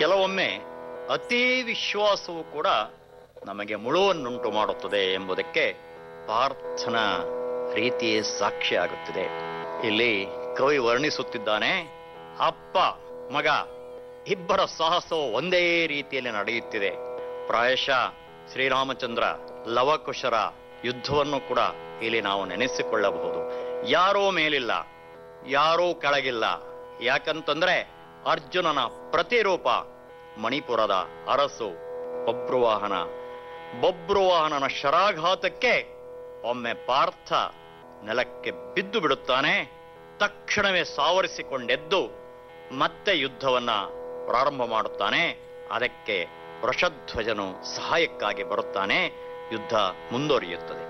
ಕೆಲವೊಮ್ಮೆ ಅತಿ ವಿಶ್ವಾಸವು ಕೂಡ ನಮಗೆ ಮುಳುವನ್ನುಂಟು ಮಾಡುತ್ತದೆ ಎಂಬುದಕ್ಕೆ ಪಾರ್ಥನ ರೀತಿಯೇ ಸಾಕ್ಷಿ ಆಗುತ್ತಿದೆ ಇಲ್ಲಿ ಕವಿ ವರ್ಣಿಸುತ್ತಿದ್ದಾನೆ ಅಪ್ಪ ಮಗ ಇಬ್ಬರ ಸಾಹಸವು ಒಂದೇ ರೀತಿಯಲ್ಲಿ ನಡೆಯುತ್ತಿದೆ ಪ್ರಾಯಶಃ ಶ್ರೀರಾಮಚಂದ್ರ ಲವಕುಶರ ಯುದ್ಧವನ್ನು ಕೂಡ ಇಲ್ಲಿ ನಾವು ನೆನೆಸಿಕೊಳ್ಳಬಹುದು ಯಾರೂ ಮೇಲಿಲ್ಲ ಯಾರೂ ಕೆಳಗಿಲ್ಲ ಯಾಕಂತಂದ್ರೆ ಅರ್ಜುನನ ಪ್ರತಿರೂಪ ಮಣಿಪುರದ ಅರಸು ಬಬ್ರುವಾಹನ ಬಬ್ರುವಾಹನನ ಶರಾಘಾತಕ್ಕೆ ಒಮ್ಮೆ ಪಾರ್ಥ ನೆಲಕ್ಕೆ ಬಿದ್ದು ಬಿಡುತ್ತಾನೆ ತಕ್ಷಣವೇ ಸಾವರಿಸಿಕೊಂಡೆದ್ದು ಮತ್ತೆ ಯುದ್ಧವನ್ನ ಪ್ರಾರಂಭ ಮಾಡುತ್ತಾನೆ ಅದಕ್ಕೆ ವೃಷಧ್ವಜನು ಸಹಾಯಕ್ಕಾಗಿ ಬರುತ್ತಾನೆ ಯುದ್ಧ ಮುಂದುವರಿಯುತ್ತದೆ